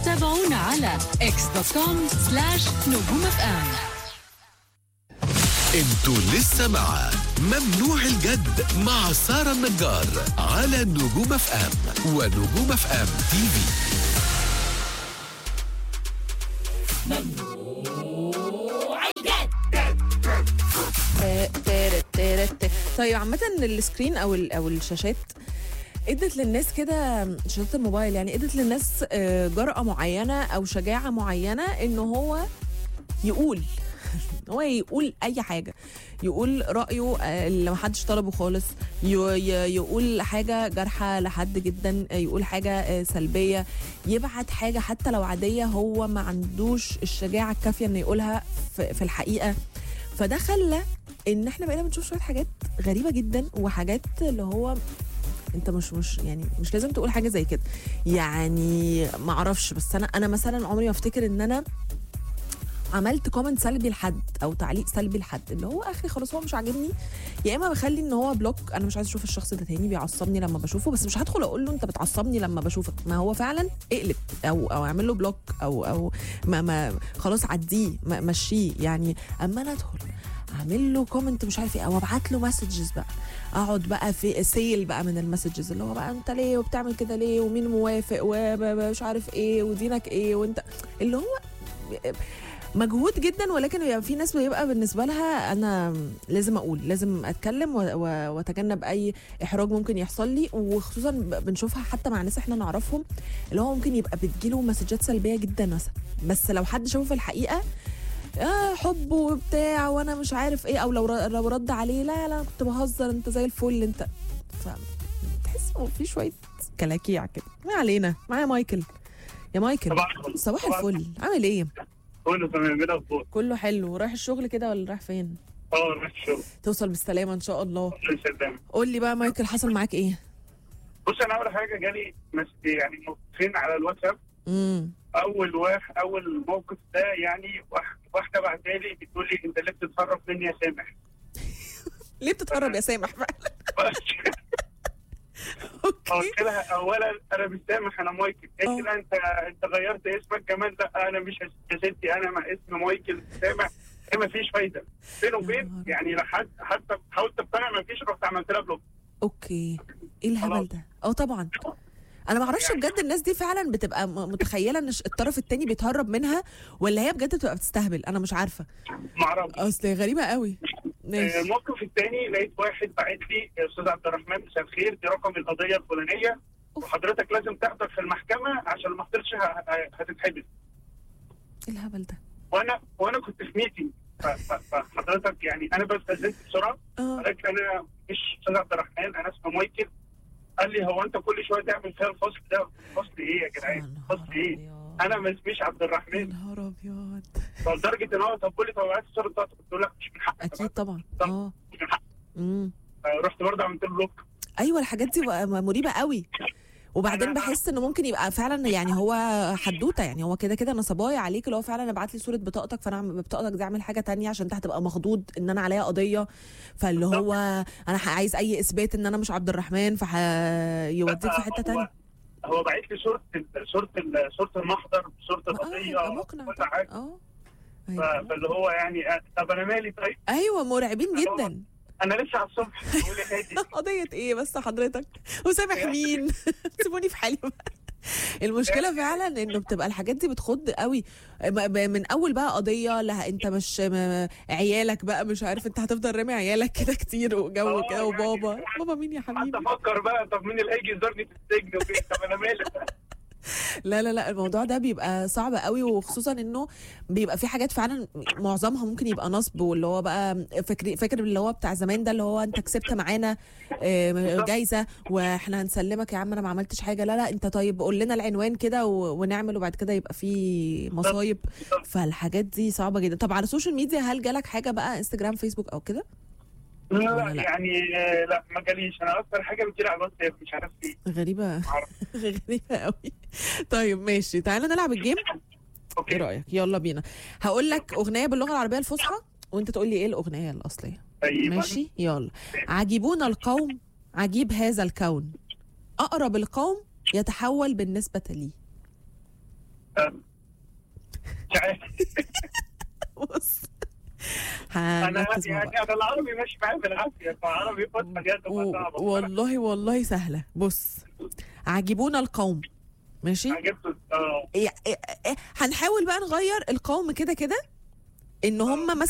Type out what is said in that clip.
تابعونا على اكس دوت كوم سلاش نجوم اف ام انتوا لسه مع ممنوع الجد مع سارة النجار على نجوم اف ام ونجوم اف ام تي في تارت تارت طيب عامة السكرين او ال- او الشاشات ادت للناس كده شاشات الموبايل يعني ادت للناس آه، جرأة معينة او شجاعة معينة ان هو يقول هو يقول اي حاجه يقول رايه آه، اللي محدش طلبه خالص ي- ي- يقول حاجه جارحه لحد جدا آه، يقول حاجه آه، سلبيه يبعت حاجه حتى لو عاديه هو ما عندوش الشجاعه الكافيه انه يقولها في في الحقيقه فده خلى ان احنا بقينا بنشوف شويه حاجات غريبه جدا وحاجات اللي هو انت مش مش يعني مش لازم تقول حاجه زي كده يعني ما اعرفش بس انا انا مثلا عمري ما افتكر ان انا عملت كومنت سلبي لحد او تعليق سلبي لحد اللي هو اخري خلاص هو مش عاجبني يا اما بخلي ان هو بلوك انا مش عايز اشوف الشخص ده تاني بيعصبني لما بشوفه بس مش هدخل اقول له انت بتعصبني لما بشوفك ما هو فعلا اقلب او او اعمل له بلوك او او ما ما خلاص عديه ما- مشيه يعني اما انا ادخل اعمل له كومنت مش عارف ايه او ابعت له مسجز بقى اقعد بقى في سيل بقى من المسجز اللي هو بقى انت ليه وبتعمل كده ليه ومين موافق ومش عارف ايه ودينك ايه وانت اللي هو مجهود جدا ولكن بيبقى في ناس بيبقى بالنسبه لها انا لازم اقول لازم اتكلم و- و- واتجنب اي احراج ممكن يحصل لي وخصوصا ب- بنشوفها حتى مع ناس احنا نعرفهم اللي هو ممكن يبقى بتجيله مسجات سلبيه جدا مثلا بس لو حد شافه في الحقيقه آه حب وبتاع وانا مش عارف ايه او لو ر- لو رد عليه لا لا انا كنت بهزر انت زي الفل انت ف تحس إنه في شويه كلاكيع كده ما علينا معايا مايكل يا مايكل صباح الفل. صباح صباح الفل عامل ايه كله تمام ايه الاخبار؟ كله حلو رايح الشغل كده ولا رايح فين اه رايح الشغل توصل بالسلامه ان شاء الله الله يسلمك قول لي بقى مايكل حصل معاك ايه بص انا اول حاجه جالي مس... يعني موقفين على الواتساب امم اول واحد اول موقف ده يعني واحد- واحده بعتها لي بتقول لي انت ليه بتتهرب مني يا سامح؟ ليه بتتهرب يا سامح فعلا اوكي قلت لها اولا انا مش سامح انا مايكل قالت اه. لي لا انت انت غيرت اسمك كمان لا انا مش يا ستي انا مع اسم مايكل سامح هي ما فيش فايده بين وبين يعني لحد حتى حاولت اقتنع ما فيش رحت عملت لها بلوك اوكي ايه الهبل خلاص. ده اه طبعا انا ما اعرفش بجد الناس دي فعلا بتبقى م- متخيله ان ش- الطرف التاني بيتهرب منها ولا هي بجد بتبقى بتستهبل انا مش عارفه ما اعرفش اصل غريبه قوي آه، ماشي الموقف الثاني لقيت واحد باعت لي يا استاذ عبد الرحمن مساء الخير دي رقم القضيه الفلانيه أوف. وحضرتك لازم تحضر في المحكمه عشان لو ما حضرتش ه- ه- هتتحبس ايه الهبل ده وانا وانا كنت في ميتنج ف- ف- فحضرتك يعني انا بس نزلت بسرعه اه ولكن انا مش استاذ عبد الرحمن انا اسمي مايكل قال لي هو انت كل شويه تعمل فيها الفصل ده فصل ايه يا يا جدعان نهار فصل ايه أبيض. انا ما اسميش عبد يا الرحمن نهار ابيض فلدرجه ان هو طب قول لي طب ابعت الصوره بتاعتك قلت له لا مش من حقك اكيد طبعا اه مش من حقك امم رحت برضه عملت له بلوك ايوه الحاجات دي بقى مريبه قوي وبعدين أنا- بحس انه ممكن يبقى فعلا يعني هو حدوته يعني هو كده كده نصبايا عليك اللي هو فعلا ابعت لي صوره بطاقتك فانا أعمل- ببطاقتك دي اعمل حاجه تانية عشان انت هتبقى مخضوض ان انا عليا قضيه فاللي هو انا ح- عايز اي اثبات ان انا مش عبد الرحمن فهيوديك في حته هو- تانية هو باعت لي صوره ال- صوره ال- صوره المحضر صوره آه، القضيه يبقى مقنع كل طبعا. حاجه اه ف- أيوة. فاللي هو يعني آه، طب انا مالي طيب ايوه مرعبين جدا انا لسه على الصبح بقول يا هادي قضية ايه بس حضرتك وسامح مين سيبوني في حالي بقى المشكله فعلا انه بتبقى الحاجات دي بتخض قوي ب- ب- من اول بقى قضيه لها انت مش م- عيالك بقى مش عارف انت هتفضل رامي عيالك كده كتير وجو آه، كده يعني وبابا بابا مين يا حتى حبيبي افكر بقى طب مين اللي هيجي يزورني في السجن وكده طب انا مالي لا لا لا الموضوع ده بيبقى صعب قوي وخصوصا انه بيبقى في حاجات فعلا معظمها ممكن يبقى نصب واللي هو بقى فاكر فاكر اللي هو بتاع زمان ده اللي هو انت كسبت معانا آه، جايزه واحنا هنسلمك يا عم انا ما عملتش حاجه لا لا انت طيب قول لنا العنوان كده و- ونعمل وبعد كده يبقى في مصايب فالحاجات دي صعبه جدا طب على السوشيال ميديا هل جالك حاجه بقى انستجرام فيسبوك او كده لا ولا لا؟ يعني آه، لا ما جاليش انا اكتر حاجه بتجيلي على الواتساب مش عارف ايه غريبه ما اعرف غريبه قوي طيب ماشي تعالى نلعب الجيم ايه اوكي رايك يلا بينا هقول لك اغنيه باللغه العربيه الفصحى وانت تقول لي ايه الاغنيه الاصليه طيب ماشي يلا عجيبون القوم عجيب هذا الكون اقرب القوم يتحول بالنسبه لي آه، مش عارف بص انا هنركز مع بعض يعني انا العربي ماشي معايا بالعافيه فالعربي فتره دي هتبقى و- صعبه والله والله سهلة بص عجبونا القوم ماشي عجبته اه إيه- إيه- إيه، هنحاول بقى نغير القوم كده كده ان هم مثلا